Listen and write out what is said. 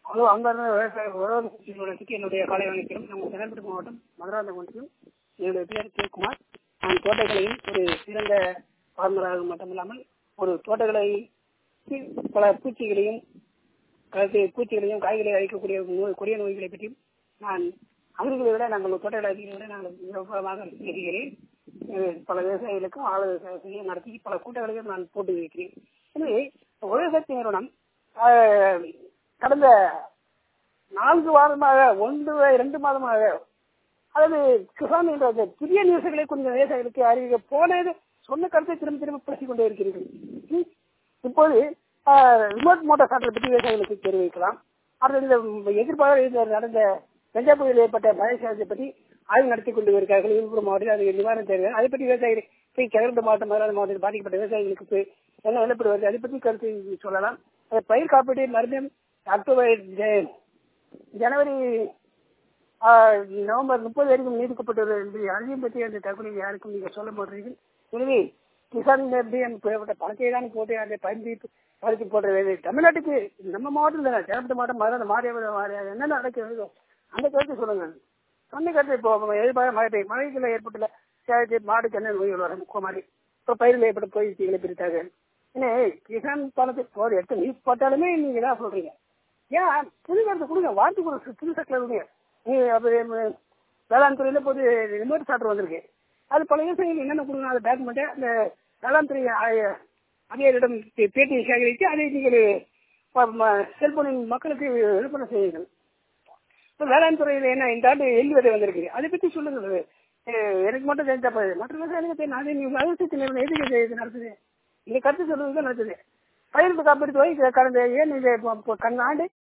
Hello அன்பார்ந்த விவசாய உழவர் நிறுவனத்துக்கு என்னுடைய காலை வணக்கம் நம்ம செங்கல்பட்டு மாவட்டம் மதுராந்தகம் ஒன்றியம் என்னுடைய பேர் சிவகுமார் நான் தோட்டக்கலையில் ஒரு சிறந்த பார்மராக மட்டுமில்லாமல் ஒரு தோட்டக்கலை பல பூச்சிகளையும் கலத்து பூச்சிகளையும் காய்களை அழிக்கக்கூடிய நோய் கொடிய நோய்களை பற்றியும் நான் அவர்களை விட நாங்கள் தோட்டக்கலை அதிகாரிகளை விட நாங்கள் விவரமாக பேசுகிறேன் அஹ் பல விவசாயிகளுக்கும் ஆலோசனை நடத்தி பல கூட்டங்களையும் நான் போட்டு வைக்கிறேன் எனவே உலகத்தின் நிறுவனம் ஆஹ், கடந்த நான்கு வாரமாக ஒன்று இரண்டு மாதமாக அதாவது கிசான் என்ற அந்த புதிய நியூஸ்களை கொஞ்சம் விவசாயிகளுக்கு அறிவிக்க போனது சொன்ன கருத்தை திரும்ப திரும்ப பேசிக் கொண்டே இருக்கிறீர்கள் ம். இப்போது ரிமோட் மோட்டார் சாட்டை பற்றி விவசாயிகளுக்கு தெரிவிக்கலாம் அடுத்தது இந்த எதிர்பார்ப்பு நடந்த கஞ்சா புயலில் ஏற்பட்ட மழை சேதத்தை பற்றி ஆய்வு நடத்தி கொண்டு வருகிறார்கள் விழுப்புரம் மாவட்டத்தில் அதுக்கு நிவாரணம் தேவை அதை பற்றி விவசாயிகள் போய் கிழக்கு மாவட்டம் மதுரை மாவட்டத்தில் பாதிக்கப்பட்ட விவசாயிகளுக்கு போய் என்ன நிலப்படி வருது அதை பற்றி கருத்து சொல்லலாம் அது பயிர் காப்பீடு மறுபடியும் அக்டோபர் ஜ- ஜனவரி ஆஹ், நவம்பர் முப்பது வரைக்கும் நீடிக்கப்பட்டுள்ளது என்று அதையும் பற்றி அந்த தகவலை யாருக்கும் நீங்கள் சொல்ல மாட்டீர்கள் எனவே கிசான் நிர்ணயம் போடப்பட்ட பணத்தை தான் போட்டு அந்த பயன்படுத்தி பறித்து போடுறது தமிழ்நாட்டுக்கு நம்ம மாவட்டம் தானே சேலத்து மாவட்டம் மதுரை மாறிய மாறிய என்ன நடக்கிறது அந்த கருத்து சொல்லுங்க சொன்ன கருத்து இப்போ எதிர்பார்க்க மழை பெய்யும் மழைக்குள்ள ஏற்பட்டுள்ள சேதத்தை மாடு கண்ண நோய்கள் வரும் மாதிரி இப்போ பயிரில் ஏற்பட்ட போயிடுச்சிகளை பிரித்தாங்க ஏன்னா கிசான் பணத்தை போட எடுத்து நீ போட்டாலுமே நீங்க தான் சொல்றீங்க ஏன் புது கருத்து கொடுங்க வார்த்தைக்கு ஒரு புது சட்டில் கொடுங்க நீ அப்படி ம- வேளாண் துறையில போது ரிமோட் சாட்டர் வந்திருக்கு அது பல விவசாயிகள் என்னென்ன கொடுங்க அதை டாக்குமெண்ட் அந்த வேளாண் துறை ஆ- அதிகாரியிடம் பே- பேட்டி சேகரித்து அதை நீங்கள் ப- ம- செல்போனில் மக்களுக்கு விற்பனை செய்யுங்கள் இப்ப வேளாண் துறையில என்ன இந்த ஆண்டு எள்ளி விதை வந்திருக்கு அதை பத்தி சொல்லுங்க அஹ் எனக்கு மட்டும் தெரிஞ்சா போதும் மற்ற விவசாயிகளுக்கு தெரியும். நானே நீங்க விவசாயத்தில் நிறுவனம் எதுக்கு இது- இது நடத்துது நீங்க கருத்து சொல்றது தான் நடத்துது பயிருக்கு காப்பீடு தொகை கடந்த ஏன் இந்த கண்ணாண்டு